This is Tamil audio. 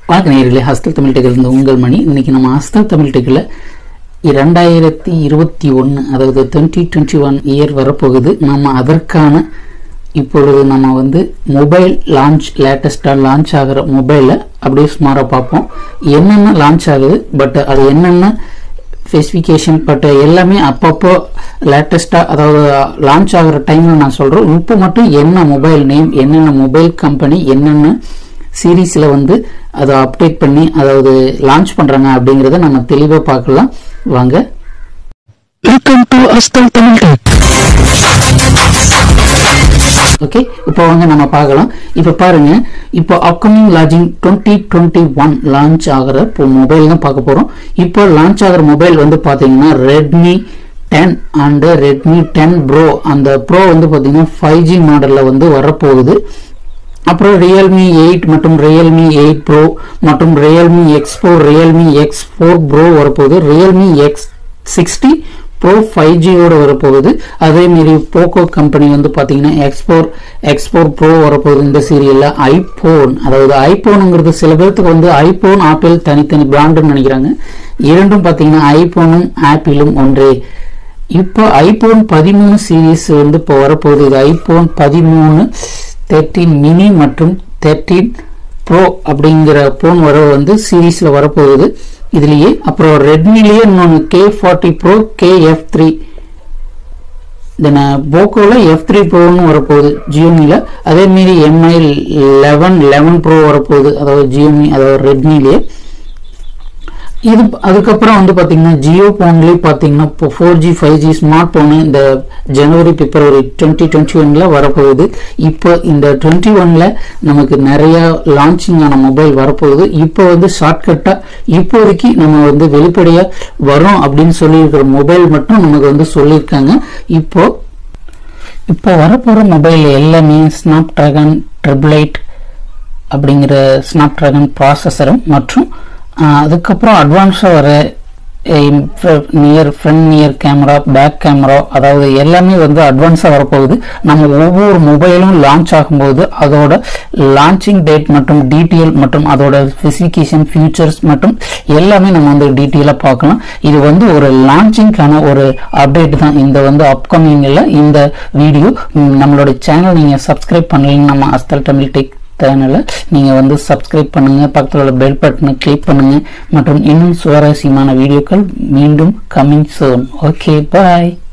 வணக்கம் நேயர்களே ஹஸ்தல் தமிழ் டெக்கில் இருந்து உங்கள் மணி இன்னைக்கு நம்ம ஹஸ்தல் தமிழ் டெக்கில் இரண்டாயிரத்தி இருபத்தி ஒன்று அதாவது டுவெண்ட்டி டுவெண்ட்டி ஒன் இயர் வரப்போகுது நம்ம அதற்கான இப்பொழுது நம்ம வந்து மொபைல் லான்ச் லேட்டஸ்டாக லான்ச் ஆகிற மொபைலை அப்படியே சுமாராக பார்ப்போம் என்னென்ன லான்ச் ஆகுது பட் அது என்னென்ன ஸ்பெசிஃபிகேஷன் பட் எல்லாமே அப்பப்போ லேட்டஸ்ட்டாக அதாவது லான்ச் ஆகிற டைமில் நான் சொல்கிறேன் இப்போ மட்டும் என்ன மொபைல் நேம் என்னென்ன மொபைல் கம்பெனி என்னென்ன சீரீஸில் வந்து அதை அப்டேட் பண்ணி அதாவது லான்ச் பண்ணுறாங்க அப்படிங்கிறத நம்ம தெளிவாக பார்க்கலாம் வாங்க வெல்கம் டு அஸ்தல் தமிழ் டெக் ஓகே இப்போ வாங்க நம்ம பார்க்கலாம் இப்போ பாருங்க இப்போ upcoming launching twenty twenty one launch ஆகிற இப்போ மொபைல் தான் பார்க்க போகிறோம் இப்போ லான்ச் ஆகிற மொபைல் வந்து பார்த்தீங்கன்னா Redmi ten and Redmi ten pro அந்த ப்ரோ வந்து பார்த்தீங்கன்னா ஃபைவ் ஜி மாடலில் வந்து வரப்போகுது அப்புறம் ரியல்மி எயிட் மற்றும் ரியல்மி எயிட் ப்ரோ மற்றும் Realme X four Realme X four pro வரப்போகுது Realme X sixty pro five ஜியோட வரப்போகுது அதே மாரி போக்கோ கம்பெனி வந்து பார்த்தீங்கன்னா X four X four pro வரப்போகுது இந்த சீரியலில் ஐபோன் அதாவது ஐபோனுங்கிறது சில பேர்த்துக்கு வந்து ஐபோன் ஆப்பிள் தனித்தனி பிராண்டுன்னு நினைக்கிறாங்க இரண்டும் பார்த்தீங்கன்னா ஐபோனும் ஆப்பிளும் ஒன்றே இப்போ ஐபோன் பதிமூணு சீரீஸ் வந்து இப்போ வரப்போகுது இது ஐபோன் பதிமூணு தேர்ட்டீன் மினி மற்றும் தேர்ட்டீன் ப்ரோ அப்படிங்கிற ஃபோன் வர வந்து சீரீஸில் வரப்போகுது இதுலேயே அப்புறம் ரெட்மிலேயே இன்னொன்று K forty pro K F three then போக்கோவில் எஃப் த்ரீ ப்ரோன்னு வரப்போகுது ஜியோமியில் அதேமாரி எம்ஐ லெவன் லெவன் ப்ரோ வரப்போகுது அதாவது ஜியோமி அதாவது ரெட்மிலேயே இது அதுக்கப்புறம் வந்து பார்த்தீங்கன்னா ஜியோ ஃபோன்லேயே பார்த்தீங்கன்னா இப்போ four G five G smart phone இந்த ஜனவரி பிப்ரவரி டுவெண்ட்டி டுவெண்ட்டி ஒனில் வரப்போகுது இப்போ இந்த டுவெண்ட்டி ஒனில் நமக்கு நிறைய லான்ச்சிங் ஆன மொபைல் வரப்போகுது இப்போ வந்து ஷார்ட்கட்டாக இப்போதைக்கு நம்ம வந்து வெளிப்படையாக வரும் அப்படின்னு சொல்லியிருக்கிற மொபைல் மட்டும் நமக்கு வந்து சொல்லியிருக்காங்க இப்போ இப்போ வரப்போகிற மொபைல் எல்லாமே ஸ்னாப் ட்ராகன் ட்ரிபிள் எயிட் அப்படிங்கிற ஸ்னாப் ட்ராகன் ப்ராசஸரும் மற்றும் ஆஹ் அதுக்கப்புறம் அட்வான்ஸாக வர near front near camera back camera அதாவது எல்லாமே வந்து அட்வான்ஸாக வரப்போகுது நம்ம ஒவ்வொரு மொபைலும் லான்ச் ஆகும்போது அதோட லான்ச்சிங் டேட் மற்றும் டீட்டெயில் மற்றும் அதோட ஸ்பெசிஃபிகேஷன் ஃபியூச்சர்ஸ் மற்றும் எல்லாமே நம்ம வந்து டீட்டெயிலாக பார்க்கலாம் இது வந்து ஒரு லான்ச்சிங்க்கான ஒரு அப்டேட் தான் இந்த வந்து அப்கமிங்கில் இந்த வீடியோ நம்மளோட சேனல் நீங்கள் சப்ஸ்கிரைப் பண்ணலைன்னு நம்ம அஸ்தல் தமிழ் டெக் சேனலை நீங்கள் வந்து சப்ஸ்கிரைப் பண்ணுங்கள் பக்கத்தில் உள்ள பெல் பட்டனை கிளிக் பண்ணுங்கள் மற்றும் இன்னும் சுவாரஸ்யமான வீடியோக்கள் மீண்டும் கம்மிங் சோன் ஓகே பாய்